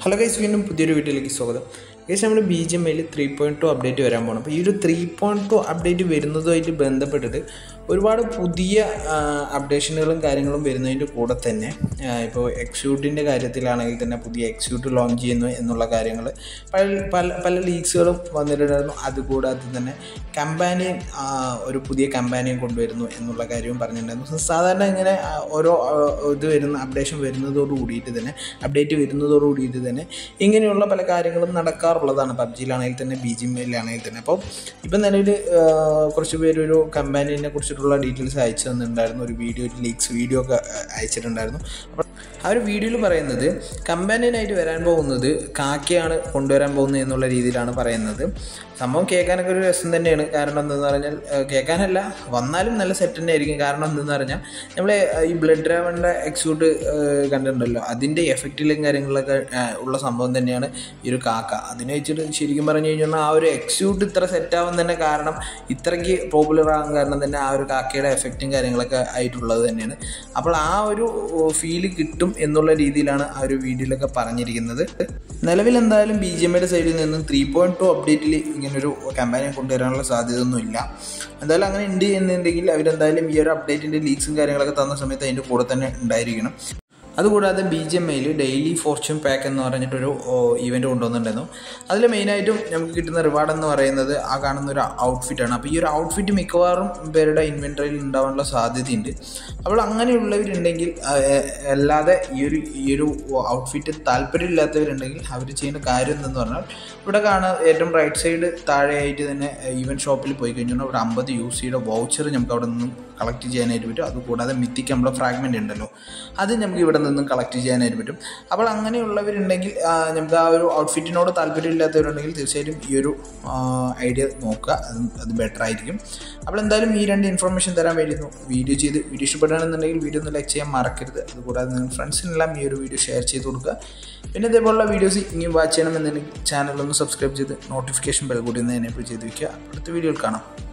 hello guys വീണ്ടും പുതിയൊരു വീഡിയോയിലേക്ക് സ്വാഗതം ഗൈസ് നമ്മൾ ബി ജി എം ഐയിൽ ത്രീ പോയിൻറ്റ് ടു അപ്ഡേറ്റ് വരാൻ പോകണം അപ്പോൾ ഈ ഒരു ത്രീ പോയിൻറ്റ് ടു അപ്ഡേറ്റ് വരുന്നതുമായിട്ട് ബന്ധപ്പെട്ടിട്ട് ഒരുപാട് പുതിയ അപ്ഡേഷനുകളും കാര്യങ്ങളും വരുന്നതിൻ്റെ കൂടെ തന്നെ ആ, ഇപ്പോൾ എക്സ്യൂട്ടിൻ്റെ കാര്യത്തിലാണെങ്കിൽ തന്നെ പുതിയ എക്സ്യൂട്ട് ലോഞ്ച് ചെയ്യുന്നു എന്നുള്ള കാര്യങ്ങൾ പല പല പല ലീക്സുകളും വന്നിട്ടുണ്ടായിരുന്നു അതുകൂടാതെ തന്നെ കമ്പാനിയൻ ഒരു പുതിയ കമ്പാനിയൻ കൊണ്ടുവരുന്നു എന്നുള്ള കാര്യവും പറഞ്ഞിട്ടുണ്ടായിരുന്നു സാധാരണ ഇങ്ങനെ ആ, ഓരോ ആ, ഇത് വരുന്ന അപ്ഡേഷൻ വരുന്നതോട് കൂടിയിട്ട് തന്നെ അപ്ഡേറ്റ് വരുന്നതോട് കൂടിയിട്ട് തന്നെ ഇങ്ങനെയുള്ള പല കാര്യങ്ങളും നടക്കാറുള്ളതാണ് പബ്ജിയിലാണെങ്കിൽ തന്നെ ബി ജി എമ്മിലാണെങ്കിൽ തന്നെ അപ്പോൾ ഇപ്പം നിലവിൽ കുറച്ച് പേര് ഒരു കമ്പാനിനെ കുറിച്ചിട്ടുള്ള ഡീറ്റെയിൽസ് അയച്ചു തന്നിട്ടുണ്ടായിരുന്നു ഒരു വീഡിയോ ലീക്സ് വീഡിയോ ഒക്കെ ആ, അയച്ചിട്ടുണ്ടായിരുന്നു അപ്പോൾ ആ ഒരു വീഡിയോയിൽ പറയുന്നത് കമ്പാനിയനായിട്ട് വരാൻ പോകുന്നത് കാക്കയാണ് കൊണ്ടുവരാൻ പോകുന്നത് എന്നുള്ള രീതിയിലാണ് പറയുന്നത് സംഭവം കേൾക്കാനൊക്കെ ഒരു രസം തന്നെയാണ് കാരണം എന്തെന്ന് പറഞ്ഞാൽ ഏഹ്, കേൾക്കാനല്ല വന്നാലും നല്ല സെറ്റ് തന്നെ ആയിരിക്കും കാരണം എന്തെന്ന് പറഞ്ഞാൽ നമ്മൾ ഈ ബ്ലഡ് ഡ്രാവണിൻ്റെ എക്സ്യൂട്ട് കണ്ടിട്ടുണ്ടല്ലോ അതിൻ്റെ എഫക്റ്റിലും കാര്യങ്ങളൊക്കെ ഏഹ്, ഉള്ള സംഭവം തന്നെയാണ് ഈ ഒരു കാക്ക അതിനെ വെച്ചിട്ട് ശരിക്കും പറഞ്ഞു കഴിഞ്ഞാൽ ആ ഒരു എക്സ്യൂട്ട് ഇത്ര സെറ്റ് ആവാൻ തന്നെ കാരണം ഇത്രയ്ക്ക് പോപ്പുലർ ആകാൻ കാരണം തന്നെ ആ ഒരു കാക്കയുടെ എഫക്റ്റും കാര്യങ്ങളൊക്കെ ആയിട്ടുള്ളത് തന്നെയാണ് അപ്പോൾ ആ ഒരു ഫീല് കിട്ടും എന്നുള്ള രീതിയിലാണ് ആ ഒരു വീഡിയോയിലൊക്കെ പറഞ്ഞിരിക്കുന്നത് നിലവിൽ എന്തായാലും ബി ജി എമ്മയുടെ സൈഡിൽ നിന്നും ത്രീ പോയിൻറ്റ് ടു അപ്ഡേറ്റിൽ ഇങ്ങനൊരു കമ്പാനിയെ കൊണ്ടുവരാനുള്ള സാധ്യതയൊന്നുമില്ല എന്തായാലും അങ്ങനെ ഉണ്ട് എന്നുണ്ടെങ്കിൽ അവരെന്തായാലും ഈ ഒരു അപ്ഡേറ്റിൻ്റെ ലീക്സും കാര്യങ്ങളൊക്കെ തന്ന സമയത്ത് അതിൻ്റെ കൂടെ തന്നെ ഉണ്ടായിരിക്കണം അതുകൂടാതെ ബി ജി എം ഐയിൽ ഡെയിലി ഫോർച്യൂൺ പാക്ക് എന്ന് പറഞ്ഞിട്ടൊരു ഈവൻറ്റ് കൊണ്ടുവന്നിട്ടുണ്ടായിരുന്നു അതിൽ മെയിനായിട്ടും നമുക്ക് കിട്ടുന്ന റിവാർഡ് എന്ന് പറയുന്നത് ആ കാണുന്ന ഒരു ഔട്ട്ഫിറ്റാണ് അപ്പോൾ ഈ ഒരു ഔട്ട്ഫിറ്റ് മിക്കവാറും പേരുടെ ഇൻവെൻറ്ററിയിൽ ഉണ്ടാവാനുള്ള സാധ്യതയുണ്ട് അപ്പോൾ അങ്ങനെയുള്ളവരുണ്ടെങ്കിൽ ആ, എ- അല്ലാതെ ഈ ഒരു ഈ ഒരു ഔട്ട്ഫിറ്റ് താല്പര്യമില്ലാത്തവരുണ്ടെങ്കിൽ അവർ ചെയ്യുന്ന കാര്യം എന്തെന്ന് പറഞ്ഞാൽ ഇവിടെ കാണാൻ ഏറ്റവും റൈറ്റ് സൈഡ് താഴെയായിട്ട് തന്നെ ഈവൻ ഷോപ്പിൽ പോയി കഴിഞ്ഞാൽ ഒരു അമ്പത് യു സിയുടെ വൗച്ചർ നമുക്ക് അവിടെ നിന്നും കളക്ട് ചെയ്യാനായിട്ട് പറ്റും അതുകൂടാതെ മിത്തിക്ക് നമ്മളെ ഫ്രാഗ്മെൻ്റ് ഉണ്ടല്ലോ അത് നമുക്ക് ഇവിടെ നിന്നും കളക്ട് ചെയ്യാനായിട്ട് പറ്റും അപ്പോൾ അങ്ങനെയുള്ളവരുണ്ടെങ്കിൽ ആ, നമുക്ക് ആ ഒരു ഔട്ട്ഫിറ്റിനോട് താല്പര്യമില്ലാത്തവരുണ്ടെങ്കിൽ തീർച്ചയായിട്ടും ഈ ഒരു ഐഡിയ നോക്കുക അത് അത് ബെറ്റർ ആയിരിക്കും അപ്പോൾ എന്തായാലും ഈ രണ്ട് ഇൻഫർമേഷൻ തരാൻ വേണ്ടി വീഡിയോ ചെയ്ത് വീഡിയോ ഇഷ്ടപ്പെടുകയാണെന്നുണ്ടെങ്കിൽ വീഡിയോ ഒന്ന് ലൈക്ക് ചെയ്യാൻ മറക്കരുത് അതുകൂടാതെ നിങ്ങൾ ഫ്രണ്ട്സിനെല്ലാം ഈ ഒരു വീഡിയോ ഷെയർ ചെയ്ത് കൊടുക്കുക പിന്നെ ഇതേപോലുള്ള വീഡിയോസ് ഇനിയും വാച്ച് ചെയ്യണമെന്നുണ്ടെങ്കിൽ ചാനൽ ഒന്ന് സബ്സ്ക്രൈബ് ചെയ്ത് നോട്ടിഫിക്കേഷൻ ബെൽ കൂടി ഒന്ന് എനേബിൾ ചെയ്ത് വയ്ക്കുക അടുത്ത വീഡിയോയിൽ കാണാം